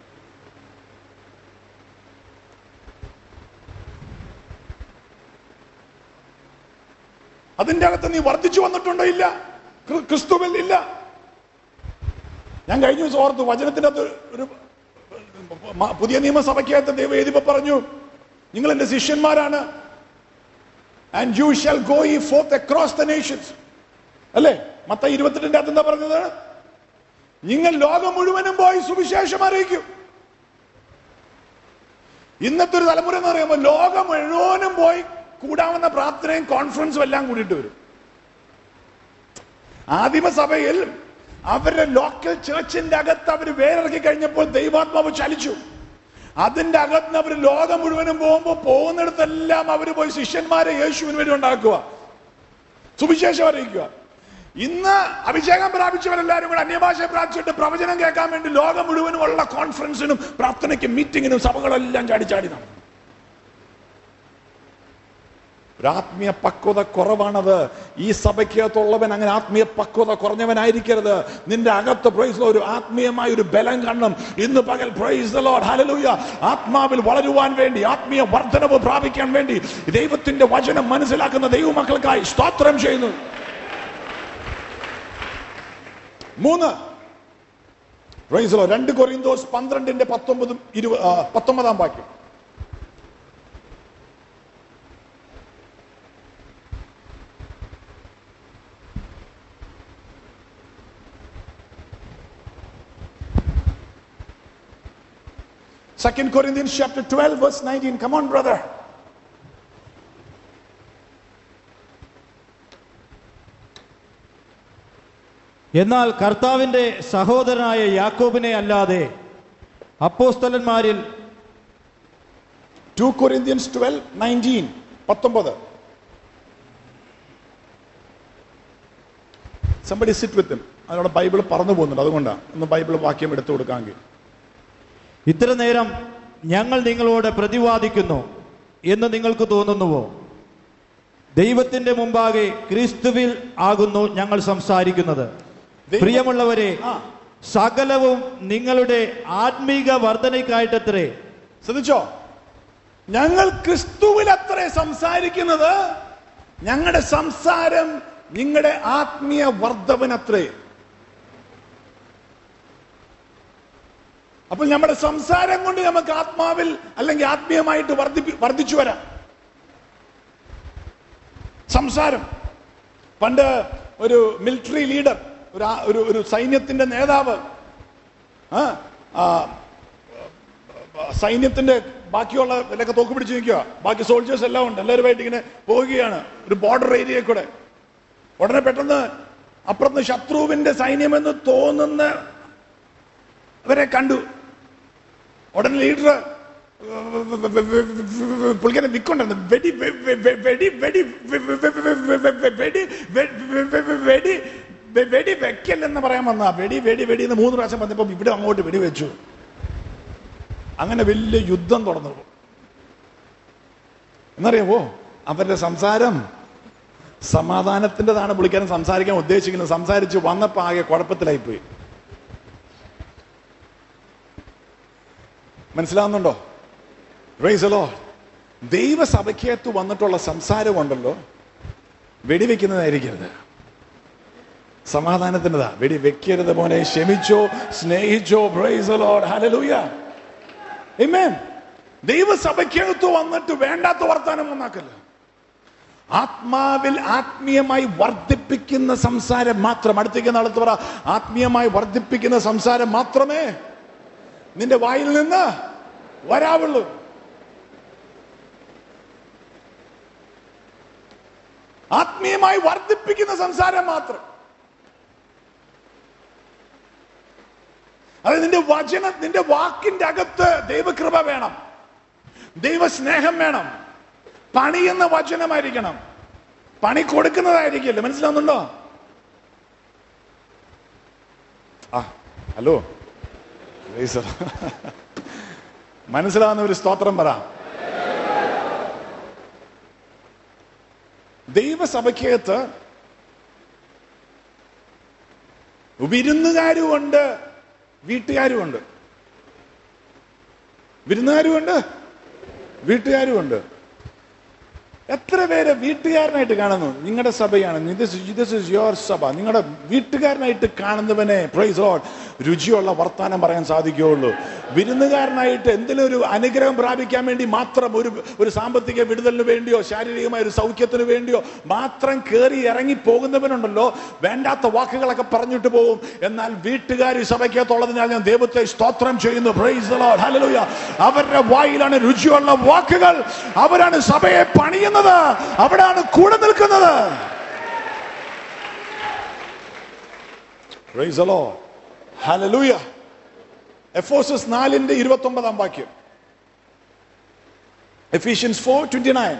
Speaker 1: അതിന്റെ അകത്ത് നീ വർദ്ധിച്ചു വന്നിട്ടുണ്ടോ ഇല്ല ക്രി- ക്രിസ്തുവിൽ ഇല്ല ഞാൻ കഴിഞ്ഞ ദിവസം ഓർത്തു വചനത്തിന്റെ അകത്ത് ഒരു മ- പുതിയ നിയമസഭയ്ക്കകത്ത് ദൈവം എഴുതിയപ്പോ പറഞ്ഞു നിങ്ങൾ എന്റെ ശിഷ്യന്മാരാണ് ആൻഡ് യു ഷാൽ ഗോ ഈ ഫോർത്ത് അക്രോസ് ദ നേഷൻസ് അല്ലേ മത്ത ഇരുപത്തെട്ടിന്റെ അകത്ത് എന്താ പറഞ്ഞത് നിങ്ങൾ ലോകം മുഴുവനും പോയി സുവിശേഷം അറിയിക്കും ഇന്നത്തെ ഒരു തലമുറ എന്ന് പറയുമ്പോൾ ലോകം മുഴുവനും പോയി കൂടാവുന്ന പ്രാർത്ഥനയും കോൺഫറൻസും എല്ലാം കൂടിയിട്ട് വരും ആദിമസഭയിൽ അവരുടെ ലോക്കൽ ചേർച്ചിന്റെ അകത്ത് അവർ വേരിറക്കി കഴിഞ്ഞപ്പോൾ ദൈവാത്മാവ് ചലിച്ചു അതിന്റെ അകത്ത് അവർ ലോകം മുഴുവനും പോകുമ്പോൾ പോകുന്നിടത്തെല്ലാം അവർ പോയി ശിഷ്യന്മാരെ യേശുവിന് വേണ്ടി ഉണ്ടാക്കുക സുവിശേഷം അറിയിക്കുക ഇന്ന് അഭിഷേകം പ്രാപിച്ചവരെല്ലാരും കൂടെ അന്യഭാഷ പ്രാപിച്ചിട്ട് പ്രവചനം കേൾക്കാൻ വേണ്ടി ലോകം മുഴുവനും ഉള്ള കോൺഫറൻസിനും പ്രാർത്ഥനയ്ക്കും മീറ്റിങ്ങിനും സഭകളെല്ലാം ചാടി ചാടി നടന്നു ഒരു ആത്മീയ പക്വത കുറവാണത് ഈ സഭയ്ക്കകത്തുള്ളവൻ അങ്ങനെ ആത്മീയ പക്വത കുറഞ്ഞവനായിരിക്കരുത് നിന്റെ അകത്ത് പ്രൈസ് ഒരു ആത്മീയമായ ഒരു ബലം കാണണം ഇന്ന് പകൽ പ്രൈസ് ലോഡ് ഹല്ലേലൂയ ആത്മാവിൽ വളരുവാൻ വേണ്ടി ആത്മീയ വർധനവ് പ്രാപിക്കാൻ വേണ്ടി ദൈവത്തിന്റെ വചനം മനസ്സിലാക്കുന്ന ദൈവമക്കൾക്കായി സ്തോത്രം ചെയ്യുന്നു മൂന്ന് പ്രൈസ് ലോഡ് രണ്ട് കൊറിന്തോസ് പന്ത്രണ്ടിന്റെ പത്തൊമ്പതും ഇരുപത് ആ, പത്തൊമ്പതാം വാക്യം Second Corinthians chapter 12, verse 19. Come on, brother.
Speaker 2: എന്നാൽ കർത്താവിന്റെ സഹോദരനായ യാക്കോബിനെ അല്ലാതെ അപ്പോസ്തലന്മാരിൽ
Speaker 1: 2 Corinthians 12, 19. പത്തൊമ്പത് Somebody sit with him. അതിനോട് ബൈബിൾ പറഞ്ഞു പോകുന്നുണ്ട് അതുകൊണ്ടാണ് ഒന്ന് ബൈബിൾ വാക്യം എടുത്തു കൊടുക്കാമെങ്കിൽ
Speaker 2: ഇത്ര നേരം ഞങ്ങൾ നിങ്ങളോട് പ്രതിവാദിക്കുന്നു എന്ന് നിങ്ങൾക്ക് തോന്നുന്നുവോ ദൈവത്തിന്റെ മുമ്പാകെ ക്രിസ്തുവിൽ ആകുന്നു ഞങ്ങൾ സംസാരിക്കുന്നത്
Speaker 1: ദൈവം-
Speaker 2: പ്രിയമുള്ളവരെ
Speaker 1: ആ.
Speaker 2: സകലവും നിങ്ങളുടെ ആത്മീക വർധനയ്ക്കായിട്ടത്രേ
Speaker 1: ശ്രദ്ധിച്ചോ ഞങ്ങൾ ക്രിസ്തുവിൽ അത്രേ സംസാരിക്കുന്നത് ഞങ്ങളുടെ സംസാരം നിങ്ങളുടെ ആത്മീയ വർദ്ധവനത്രേ അപ്പോൾ നമ്മുടെ സംസാരം കൊണ്ട് നമുക്ക് ആത്മാവിൽ അല്ലെങ്കിൽ ആത്മീയമായിട്ട് വർദ്ധിപ്പി വർദ്ധിച്ചു വരാം സംസാരം പണ്ട് ഒരു മിലിറ്ററി ലീഡർ ഒരു ആ- ഒരു ഒരു സൈന്യത്തിന്റെ നേതാവ് ആ, ആ, സൈന്യത്തിന്റെ ബാക്കിയുള്ള ഇതിലൊക്കെ തോക്ക് പിടിച്ച് നിൽക്കുക ബാക്കി സോൾജേഴ്സ് എല്ലാം ഉണ്ട് എല്ലാവരുമായിട്ട് ഇങ്ങനെ പോവുകയാണ് ഒരു ബോർഡർ ഏരിയയിൽ കൂടെ ഉടനെ പെട്ടെന്ന് അപ്പുറത്ത് ശത്രുവിന്റെ സൈന്യമെന്ന് തോന്നുന്ന അവരെ കണ്ടു ഉടനെ ലീഡർ പുള്ളിക്കാരൻ വിക്കൊണ്ടായിരുന്നു വെടി വെ- വെ- വെ- വെടി വെടി വെ- വെ- വെ- വെ- വെ- വെ- വെ- വെടി വെ- വെ- വെ- വെ- വെടി വെ- വെടി വെക്കല്ലെന്ന് പറയാൻ വന്ന വെടി വെടി വെടി എന്ന് മൂന്ന് പ്രാവശ്യം വന്നപ്പോ ഇവിടെ അങ്ങോട്ട് വെടി വെച്ചു അങ്ങനെ വലിയ യുദ്ധം തുടർന്നു എന്നറിയാവോ അവരുടെ സംസാരം സമാധാനത്തിൻ്റെതാണ് പുള്ളിക്കാരൻ സംസാരിക്കാൻ ഉദ്ദേശിക്കുന്നത് സംസാരിച്ച് വന്നപ്പോ ആകെ കുഴപ്പത്തിലായിപ്പോയി മനസ്സിലാവുന്നുണ്ടോ റൈസലോ ദൈവസഭയ്ക്കകത്ത് വന്നിട്ടുള്ള സംസാരം ഉണ്ടല്ലോ വെടിവെക്കുന്നതായിരിക്കരുത് സമാധാനത്തിൻ്റെതാ വെടി വെക്കരുത് മോനെ ക്ഷമിച്ചോ സ്നേഹിച്ചോ പ്രൈസലോ ഹലലൂയ Amen. ദൈവസഭയ്ക്കകത്ത് വന്നിട്ട് വേണ്ടാത്ത വർത്താനം ഒന്നാക്കല്ല ആത്മാവിൽ ആത്മീയമായി വർദ്ധിപ്പിക്കുന്ന സംസാരം മാത്രം അടുത്തേക്ക് നാളത്ത് പറ ആത്മീയമായി വർദ്ധിപ്പിക്കുന്ന സംസാരം മാത്രമേ നിന്റെ വായിൽ നിന്ന് വരാവുള്ളൂ ആത്മീയമായി വർദ്ധിപ്പിക്കുന്ന സംസാരം മാത്രം അത് നിന്റെ വചന നിന്റെ വാക്കിന്റെ അകത്ത് ദൈവകൃപ വേണം ദൈവസ്നേഹം വേണം പണി എന്ന വചനമായിരിക്കണം പണി കൊടുക്കുന്നതായിരിക്കില്ല മനസ്സിലാവുന്നുണ്ടോ ആ ഹലോ Praise the Lord. മനസ്സിലാവുന്ന ഒരു സ്തോത്രം പറ ദൈവസഭയ്ക്കകത്ത് വിരുന്നുകാരുമുണ്ട് വീട്ടുകാരുമുണ്ട് വിരുന്നുകാരുമുണ്ട് വീട്ടുകാരുമുണ്ട് എത്ര പേര് വീട്ടുകാരനായിട്ട് കാണുന്നു നിങ്ങളുടെ സഭയാണ് ദിസ് ഇസ് യുവർ സഭ നിങ്ങളുടെ വീട്ടുകാരനായിട്ട് കാണുന്നവനെ പ്രൈസ് ലോഡ് രുചിയുള്ള വർത്താനം പറയാൻ സാധിക്കുകയുള്ളൂ വിരുന്നുകാരനായിട്ട് എന്തെങ്കിലും ഒരു അനുഗ്രഹം പ്രാപിക്കാൻ വേണ്ടി മാത്രം ഒരു ഒരു സാമ്പത്തിക വിടുതലിന് വേണ്ടിയോ ശാരീരികമായ ഒരു സൗഖ്യത്തിന് വേണ്ടിയോ മാത്രം കയറി ഇറങ്ങി പോകുന്നവനുണ്ടല്ലോ വേണ്ടാത്ത വാക്കുകളൊക്കെ പറഞ്ഞിട്ട് പോകും എന്നാൽ വീട്ടുകാർ സഭയ്ക്കകത്തുള്ളതിനാൽ ഞാൻ ദൈവത്തെ സ്തോത്രം ചെയ്യുന്നു Praise the Lord. Hallelujah. അവരുടെ വായിലാണ് രുചിയുള്ള വാക്കുകൾ അവരാണ് സഭയെ പണിയുന്നത് അവിടാണ് കൂടെ നിൽക്കുന്നത് Praise the Lord. Hallelujah. എഫോസസ് നാലിന്റെ ഇരുപത്തി ഒമ്പതാം വാക്യം എഫീഷ്യൻസ് ഫോർ ട്വന്റി നയൻ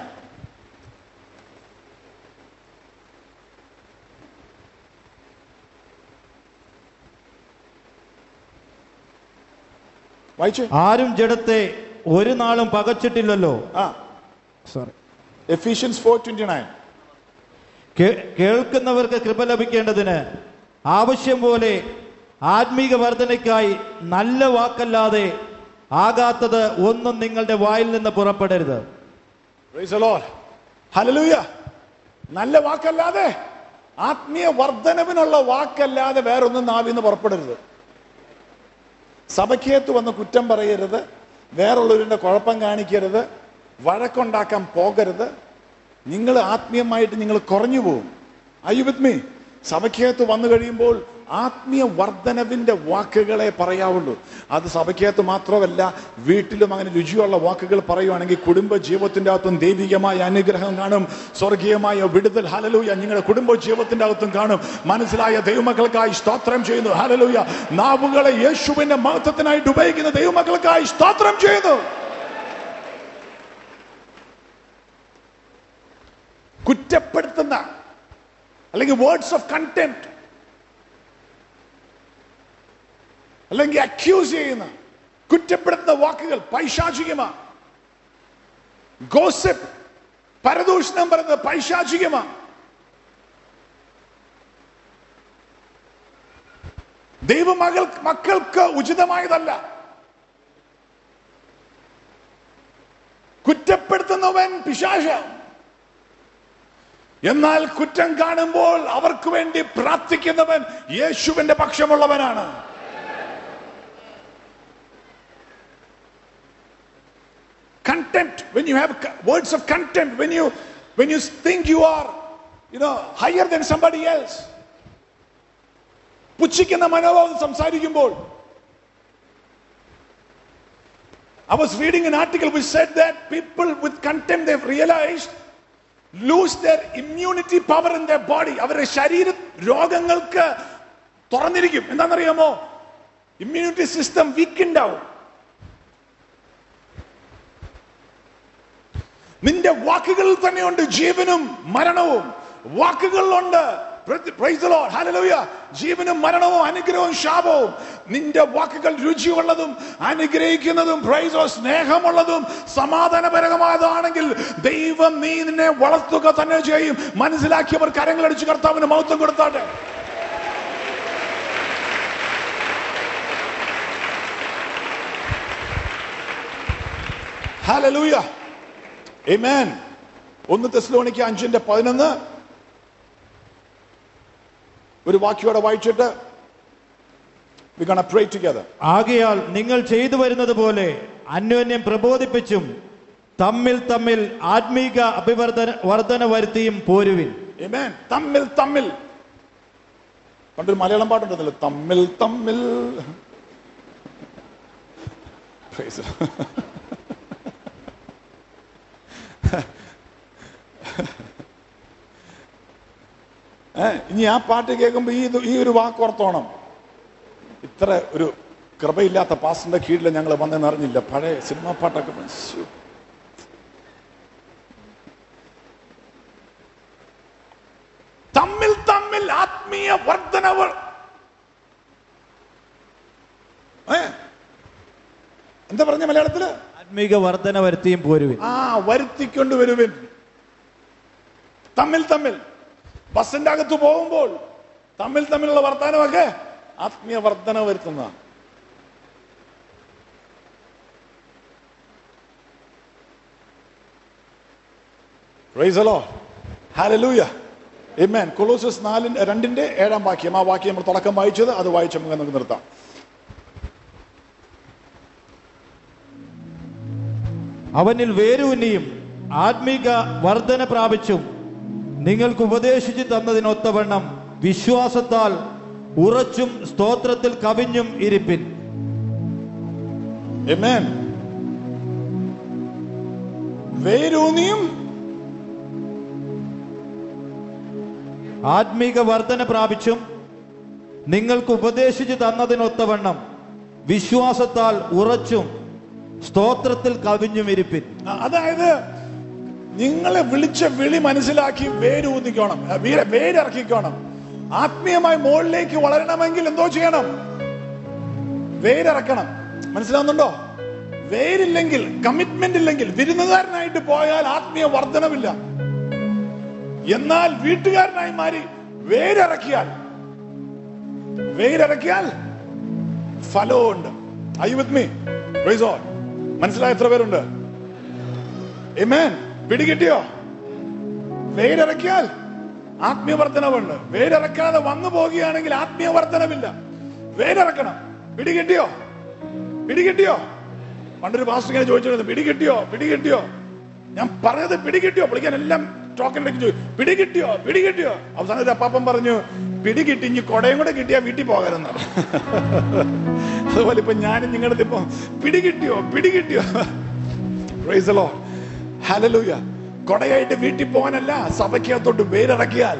Speaker 1: വായിച്ചേ
Speaker 2: ആരും ജഡത്തെ ഒരു നാളും പകച്ചിട്ടില്ലല്ലോ
Speaker 1: ആ
Speaker 2: sorry
Speaker 1: Ephesians four twenty nine
Speaker 2: കേൾക്കുന്നവർക്ക് കൃപ ലഭിക്കേണ്ടതിന് ആവശ്യം പോലെ ആത്മീക വർധനയ്ക്കായി നല്ല വാക്കല്ലാതെ ആകാത്തത് ഒന്നും നിങ്ങളുടെ വായിൽ നിന്ന് പുറപ്പെടരുത്
Speaker 1: Praise the Lord. Hallelujah. നല്ല വാക്കല്ലാതെ ആത്മീയ വർധനവിനുള്ള വാക്കല്ലാതെ വേറൊന്നും നാവിന്ന് പുറപ്പെടരുത് സഭയ്ക്കകത്ത് വന്ന് കുറ്റം പറയരുത് വേറുള്ളവരുടെ കുഴപ്പം കാണിക്കരുത് വഴക്കുണ്ടാക്കാൻ പോകരുത് നിങ്ങൾ ആത്മീയമായിട്ട് നിങ്ങൾ കുറഞ്ഞു പോകും ഐ വിത്ത് മീ സഭയ്ക്കകത്ത് വന്നു കഴിയുമ്പോൾ ആത്മീയ വർധനവിന്റെ വാക്കുകളെ പറയാവുള്ളൂ അത് സഭയ്ക്കകത്ത് മാത്രമല്ല വീട്ടിലും അങ്ങനെ രുചിയുള്ള വാക്കുകൾ പറയുവാണെങ്കിൽ കുടുംബ ജീവിതത്തിന്റെ അകത്തും ദൈവികമായ അനുഗ്രഹം കാണും സ്വർഗീയമായ വിടുതൽ ഹലലൂയ നിങ്ങളുടെ കുടുംബ ജീവിതത്തിന്റെ അകത്തും കാണും മനസ്സിലായ ദൈവമക്കൾക്കായി സ്തോത്രം ചെയ്യുന്നു ഹലലൂയ നാവുകളെ യേശുവിന്റെ മഹത്വത്തിനായിട്ട് ഉപയോഗിക്കുന്ന ദൈവമക്കൾക്കായി സ്തോത്രം ചെയ്യുന്നു കുറ്റപ്പെടുത്തുന്ന അല്ലെങ്കിൽ വേർഡ്സ് ഓഫ് കണ്ടന്റ് അല്ലെങ്കിൽ അക്യൂസ് ചെയ്യുന്ന കുറ്റപ്പെടുത്തുന്ന വാക്കുകൾ പൈശാചികമാണ് ഗോസിപ്പ് പരദൂഷണം പറയുന്നത് പൈശാചികമാണ് ദൈവമകൾ മക്കൾക്ക് ഉചിതമായതല്ല കുറ്റപ്പെടുത്തുന്നവൻ പിശാച എന്നാൽ കുറ്റം കാണുമ്പോൾ അവർക്ക് വേണ്ടി പ്രാർത്ഥിക്കുന്നവൻ യേശുവിന്റെ പക്ഷമുള്ളവനാണ് contempt when you have co- words of contempt when you when you think you are you know higher than somebody else പുച്ഛിക്കുന്ന മനോഭാവം സംസാരിക്കുമ്പോൾ I was reading an article which said that people with contempt they've realized lose their immunity power in their body അവരുടെ ശരീര രോഗങ്ങൾക്ക് തുറന്നിരിക്കും എന്താണെന്നറിയാമോ ഇമ്മ്യൂണിറ്റി സിസ്റ്റം വീക്ക് ഉണ്ടാവും നിന്റെ വാക്കുകളിൽ തന്നെയുണ്ട് ജീവനും മരണവും വാക്കുകളിലുണ്ട് Praise the Lord. Hallelujah. ജീവനും മരണവും അനുഗ്രഹവും ശാപവും നിന്റെ വാക്കുകൾ രുചിയുള്ളതും അനുഗ്രഹിക്കുന്നതും പ്രൈസോ സ്നേഹമുള്ളതും സമാധാനപരമായതാണെങ്കിൽ ദൈവം നീ നിന്നെ വളർത്തുക തന്നെ ചെയ്യും മനസ്സിലാക്കിയവർ കരങ്ങളടിച്ച് കർത്താവിന് മഹത്വം കൊടുത്താട്ടെ Hallelujah. Amen. ഒന്ന് തെസ്ലോണിക്ക് അഞ്ചിന്റെ പതിനൊന്ന് ഒരു വാക്യോടെ വായിച്ചിട്ട് we gonna pray together.
Speaker 2: ആകയാൽ നിങ്ങൾ ചെയ്തു വരുന്നത് പോലെ അന്യോന്യം പ്രബോധിപ്പിച്ചും തമ്മിൽ തമ്മിൽ ആത്മീക അഭിവർദ്ധന വർധന വരുത്തിയും പോരുവിൻ
Speaker 1: Amen. തമ്മിൽ തമ്മിൽ പണ്ടൊരു മലയാളം പാട്ടുണ്ടല്ലോ തമ്മിൽ തമ്മിൽ Praise the Lord. ഏ, ഇനി ആ പാട്ട് കേൾക്കുമ്പോൾ ഈ ഇത്- ഈ ഒരു വാക്ക് ഓർത്തോണം ഇത്ര ഒരു കൃപയില്ലാത്ത പാസിന്റെ കീഴിൽ ഞങ്ങൾ വന്നെന്ന് അറിഞ്ഞില്ല പഴയ സിനിമാ പാട്ടൊക്കെ ശ്ശോ. തമ്മിൽ തമ്മിൽ ആത്മീയ വർധനവ് ഏ? എന്താ പറഞ്ഞ മലയാളത്തില്
Speaker 2: ആത്മീക വർധന വരുത്തിയും പോരുവിൻ
Speaker 1: ആ വരുത്തിക്കൊണ്ട് വരുവിൻ തമ്മിൽ തമ്മിൽ ബസിന്റെ അകത്ത് പോകുമ്പോൾ തമ്മിൽ തമ്മിലുള്ള വർത്തമാനമൊക്കെ ആത്മീയ വർധന വരുത്തുന്നതാണ് Praise the Lord. Hallelujah. Amen. കൊളോസസ് നാലിന്റെ രണ്ടിന്റെ ഏഴാം വാക്യം ആ വാക്യം നമ്മൾ തുടക്കം വായിച്ചത് അത് വായിച്ച് നമുക്ക് നമുക്ക് നിർത്താം
Speaker 2: അവനിൽ വേരൂന്നിയും ആത്മീക വർധന പ്രാപിച്ചും നിങ്ങൾക്ക് ഉപദേശിച്ചു തന്നതിനൊത്തവണ്ണം വിശ്വാസത്താൽ ഉറച്ചും സ്തോത്രത്തിൽ കവിഞ്ഞും ഇരിപ്പിൻ
Speaker 1: Amen. വേരൂന്നിയും
Speaker 2: ആത്മീക വർധന പ്രാപിച്ചും നിങ്ങൾക്ക് ഉപദേശിച്ചു തന്നതിനൊത്തവണ്ണം വിശ്വാസത്താൽ ഉറച്ചും സ്തോത്രത്തിൽ കവിഞ്ഞും ഇരിപ്പിൻ
Speaker 1: ആ, അതായത് നിങ്ങളെ വിളിച്ച വിളി മനസ്സിലാക്കി വേരൂന്നിക്കണം ആ, വീര- വേരിറക്കിക്കണം ആത്മീയമായി മുകളിലേക്ക് വളരണമെങ്കിൽ എന്തോ ചെയ്യണം വേരിറക്കണം മനസ്സിലാവുന്നുണ്ടോ വേരില്ലെങ്കിൽ കമ്മിറ്റ്മെന്റ് ഇല്ലെങ്കിൽ വിരുന്നുകാരനായിട്ട് പോയാൽ ആത്മീയ വർധനമില്ല എന്നാൽ വീട്ടുകാരനായി മാറി വേരിറക്കിയാൽ വേരിറക്കിയാൽ ഫലമുണ്ട് ഐ വിത്ത് മീ മനസ്സിലായ എത്ര പേരുണ്ട് Amen. പിടികിട്ടിയോ വേരിറക്കിയാൽ ആത്മീയ വർധനവുണ്ട് വേരിറക്കാതെ വന്നു പോകുകയാണെങ്കിൽ ആത്മീയ വർധനമില്ല വേരിറക്കണം പിടികിട്ടിയോ പിടികിട്ടിയോ പണ്ടൊരു പാസ്റ്റർ ഇങ്ങനെ ചോദിച്ചിരുന്നു പിടികിട്ടിയോ പിടികിട്ടിയോ ഞാൻ പറഞ്ഞത് പിടികിട്ടിയോ വിളിക്കാൻ എല്ലാം ടോക്കണിലേക്ക് ചോദിച്ചു പിടികിട്ടിയോ പിടികിട്ടിയോ അവസാനം ഒരു അപ്പാപ്പൻ പറഞ്ഞു പിടികിട്ടി ഇനി കൊടയും കൂടെ കിട്ടിയാ വീട്ടിൽ പോകാരെന്നാണ് അതുപോലെ ഇപ്പൊ ഞാനും നിങ്ങളുടെ ഇപ്പം പിടികിട്ടിയോ പിടികിട്ടിയോ Praise the Lord. Hallelujah. കൊടയായിട്ട് വീട്ടിൽ പോകാനല്ല സഭയ്ക്കകത്തോട്ട് വേരിറക്കിയാൽ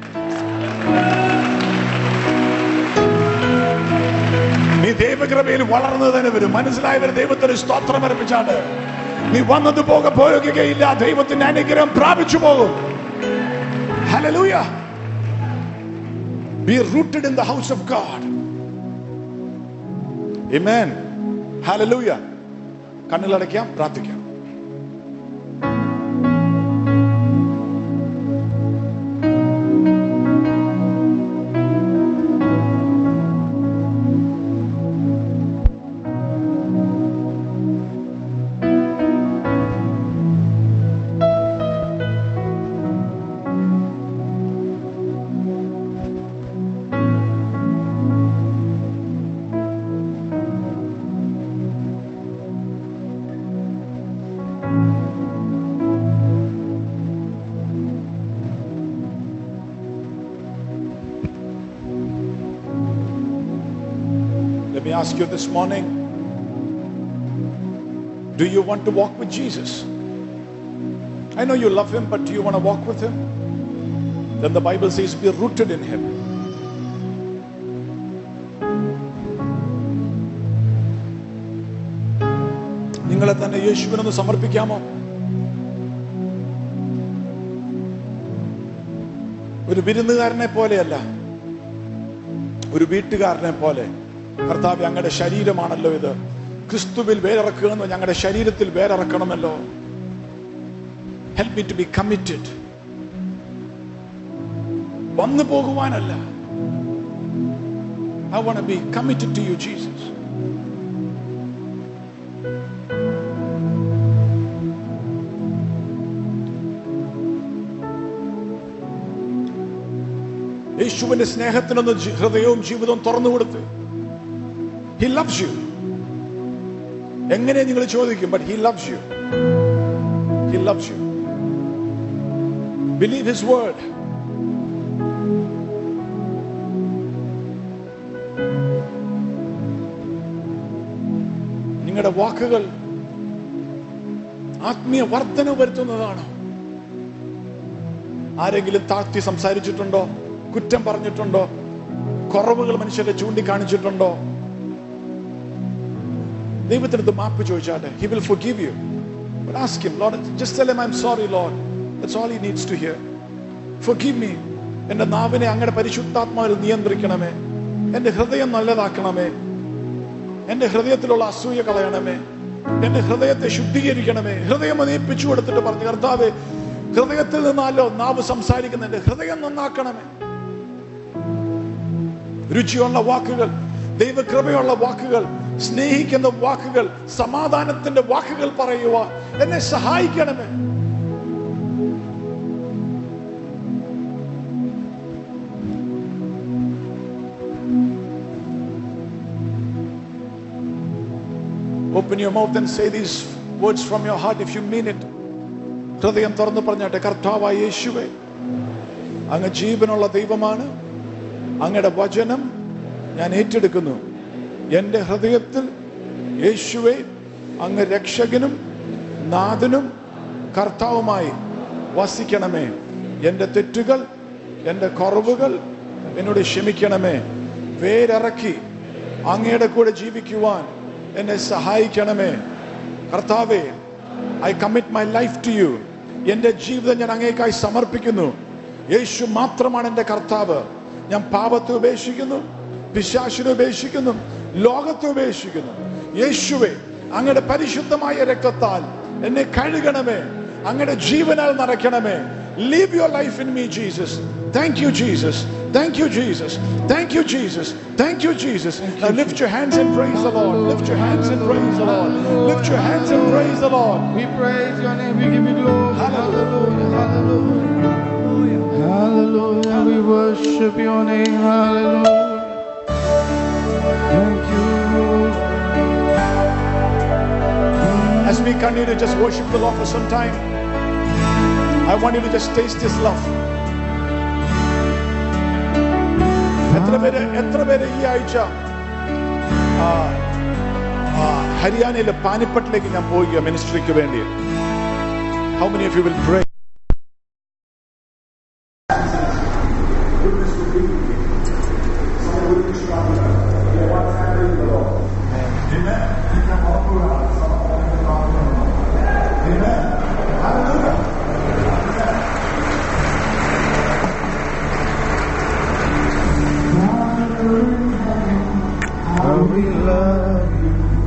Speaker 1: നീ ദൈവകൃപയിൽ വളർന്നതിന് വരും മനസ്സിലായവർ ദൈവത്തിന് സ്തോത്രം അർപ്പിച്ചാണ് നീ വന്നത് പോക പോകുകയില്ല ദൈവത്തിന്റെ അനുഗ്രഹം പ്രാപിച്ചു പോകും Hallelujah. Be rooted in the house of God. Amen. Hallelujah. കണ്ണുകളടയ്ക്കാം പ്രാർത്ഥിക്കാം Let me ask you this morning Do you want to walk with Jesus? I know you love him, but do you want to walk with him? Then the Bible says, Be rooted in him. നിങ്ങളെ തന്നെ യേശുവിനൊന്ന് സമർപ്പിക്കാമോ ഒരു വിരുന്നുകാരനെ പോലെയല്ല ഒരു വീട്ടുകാരനെ പോലെ കർത്താവ് ഞങ്ങളുടെ ശരീരമാണല്ലോ ഇത് ക്രിസ്തുവിൽ വേരിറക്കുകയെന്ന് ഞങ്ങളുടെ ശരീരത്തിൽ വേരിറക്കണമല്ലോ help me to be committed വന്നു പോകുവാനല്ല I want be committed to you Jesus യേശുവിന്റെ സ്നേഹത്തിനൊന്ന് ജി- ഹൃദയവും ജീവിതവും തുറന്നു കൊടുത്ത് ഹി ലവ്സ് യു എങ്ങനെ നിങ്ങൾ ചോദിക്കും but he loves you he loves you believe his word നിങ്ങളുടെ വാക്കുകൾ ആത്മീയ വർധന വരുത്തുന്നതാണോ ആരെങ്കിലും താഴ്ത്തി സംസാരിച്ചിട്ടുണ്ടോ കുറ്റം പറഞ്ഞിട്ടുണ്ടോ കുറവുകൾ മനുഷ്യരെ ചൂണ്ടിക്കാണിച്ചിട്ടുണ്ടോ ദൈവത്തിനടുത്ത് മാപ്പ് ചോദിച്ചാട്ടെ he will forgive you but ask him lord just tell him i'm sorry lord that's all he needs to hear forgive me എന്റെ നാവിനെ അങ്ങയുടെ പരിശുദ്ധാത്മാവിൽ നിയന്ത്രിക്കണമേ എന്റെ ഹൃദയം നല്ലതാക്കണമേ എന്റെ ഹൃദയത്തിലുള്ള അസൂയ കളയണമേ എന്റെ ഹൃദയത്തെ ശുദ്ധീകരിക്കണമേ ഹൃദയം നീപ്പിച്ചു കൊടുത്തിട്ട് പറഞ്ഞു കർത്താവേ ഹൃദയത്തിൽ നിന്നാലോ നാവ് സംസാരിക്കുന്ന എന്റെ ഹൃദയം നന്നാക്കണമേ രുചിയുള്ള വാക്കുകൾ ദൈവകൃപയുള്ള വാക്കുകൾ സ്നേഹിക്കുന്ന വാക്കുകൾ സമാധാനത്തിന്റെ വാക്കുകൾ പറയുക എന്നെ സഹായിക്കണമേ Open your mouth and say these words from your heart if you mean it. ഹൃദയം തുറന്നു പറഞ്ഞാട്ടെ കർത്താവായ യേശുവേ അങ്ങ് ജീവനുള്ള ദൈവമാണ് അങ്ങയുടെ വചനം ഞാൻ ഏറ്റെടുക്കുന്നു എൻ്റെ ഹൃദയത്തിൽ യേശുവെ അങ്ങ് രക്ഷകനും നാഥനും കർത്താവുമായി വസിക്കണമേ എൻ്റെ തെറ്റുകൾ എൻ്റെ കുറവുകൾ എന്നോട് ക്ഷമിക്കണമേ വേരിറക്കി അങ്ങയുടെ കൂടെ ജീവിക്കുവാൻ എന്നെ സഹായിക്കണമേ കർത്താവേ I commit my life to you എൻ്റെ ജീവിതം ഞാൻ അങ്ങേക്കായി സമർപ്പിക്കുന്നു യേശു മാത്രമാണ് എൻ്റെ കർത്താവ് ഞാൻ പാപത്തെ ഉപേക്ഷിക്കുന്നു പിശാശിനെ ഉപേക്ഷിക്കുന്നു ലോകത്തെ ഉപേക്ഷിക്കുന്നു യേശുവെ അങ്ങയുടെ പരിശുദ്ധമായ രക്തത്താൽ എന്നെ കഴുകണമേ അങ്ങയുടെ ജീവനാൽ നിറയ്ക്കണമേ live your life in me Jesus thank you Jesus thank you Jesus thank you Jesus thank you Jesus lift your hands and praise the lord lift your hands and praise the lord lift your hands and praise the lord
Speaker 3: We praise your name. We give you glory.
Speaker 1: Hallelujah.
Speaker 3: Hallelujah. Hallelujah. Hallelujah. We worship your name. Hallelujah. Thank you.
Speaker 1: As we continue to just worship the Lord for some time, I want you to just taste His love. എത്ര പേര് എത്ര പേര് ഈ ആഴ്ച ആ, ആ, ഹരിയാനയിലെ പാനിപ്പട്ടിലേക്ക് ഞാൻ പോയി മിനിസ്ട്രിക്ക് വേണ്ടി how many of you will pray
Speaker 3: How we love you.